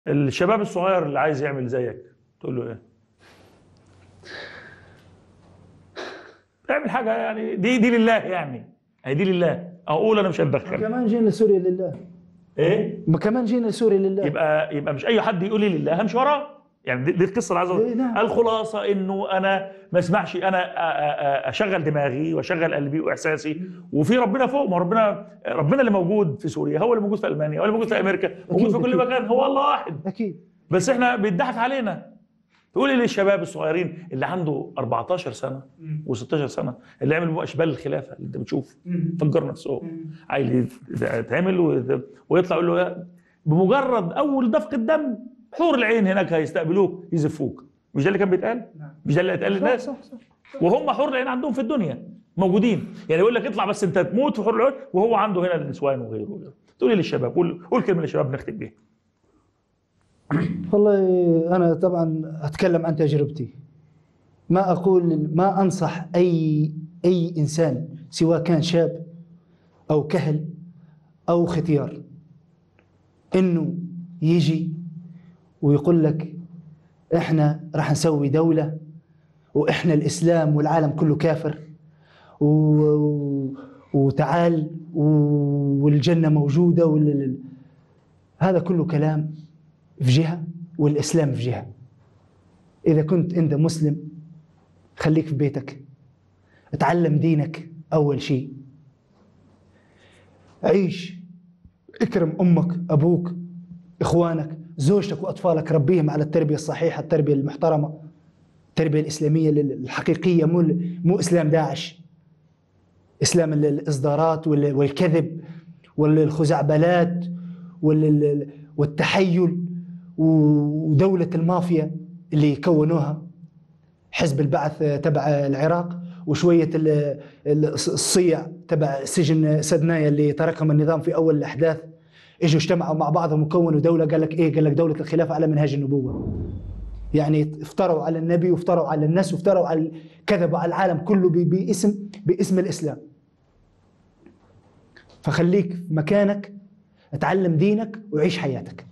الشباب الصغير اللي عايز يعمل زيك تقول له ايه؟ اعمل حاجه يعني دي دي لله يعني هي دي لله اقول انا مش هتدخل كمان جينا لسوريا لله ايه؟ ما كمان جينا لسوريا لله يبقى يبقى مش اي حد يقول لي لله همشي وراه يعني دي, دي القصه اللي عايز إيه، نعم. أقولها. الخلاصه انه انا ما اسمعش انا أ- أ- أ- اشغل دماغي واشغل قلبي واحساسي وفي ربنا فوق ما ربنا ربنا اللي موجود في سوريا هو اللي موجود في المانيا هو اللي موجود في امريكا موجود في كل أكيد. مكان هو الله واحد اكيد بس احنا بيضحك علينا تقولي للشباب الصغيرين اللي عنده 14 سنه و16 سنه اللي يعمل اشبال الخلافه اللي انت بتشوف فجر نفسهم عايز يتعمل ويت- ويطلع يقول له يا- بمجرد اول دفق الدم حور العين هناك هيستقبلوك يزفوك مش ده اللي كان بيتقال؟ مش ده اللي اتقال صح للناس؟ صح صح وهم حور العين عندهم في الدنيا موجودين يعني يقول لك اطلع بس انت تموت في حور العين وهو عنده هنا النسوان وغيره وغيره تقولي للشباب قول قول كلمه للشباب نختم بيها والله انا طبعا اتكلم عن تجربتي ما اقول ما انصح اي اي انسان سواء كان شاب او كهل او ختيار انه يجي ويقول لك احنا راح نسوي دوله واحنا الاسلام والعالم كله كافر و... وتعال و- والجنه موجوده وال... هذا كله كلام في جهه والاسلام في جهه اذا كنت انت مسلم خليك في بيتك اتعلم دينك اول شيء عيش اكرم امك ابوك اخوانك زوجتك واطفالك ربيهم على التربيه الصحيحه التربيه المحترمه التربيه الاسلاميه الحقيقيه مو مو اسلام داعش اسلام ال- الاصدارات وال- والكذب والخزعبلات وال- والتحيل ودولة المافيا اللي كونوها حزب البعث تبع العراق وشوية ال- ال- الصيع تبع سجن سدنايا اللي تركهم النظام في أول الأحداث اجوا اجتمعوا مع بعضهم وكونوا دولة قال لك ايه قال لك دولة الخلافة على منهاج النبوة يعني افتروا على النبي وافتروا على الناس وافتروا على كذبوا على العالم كله ب- باسم باسم الإسلام فخليك في مكانك اتعلم دينك وعيش حياتك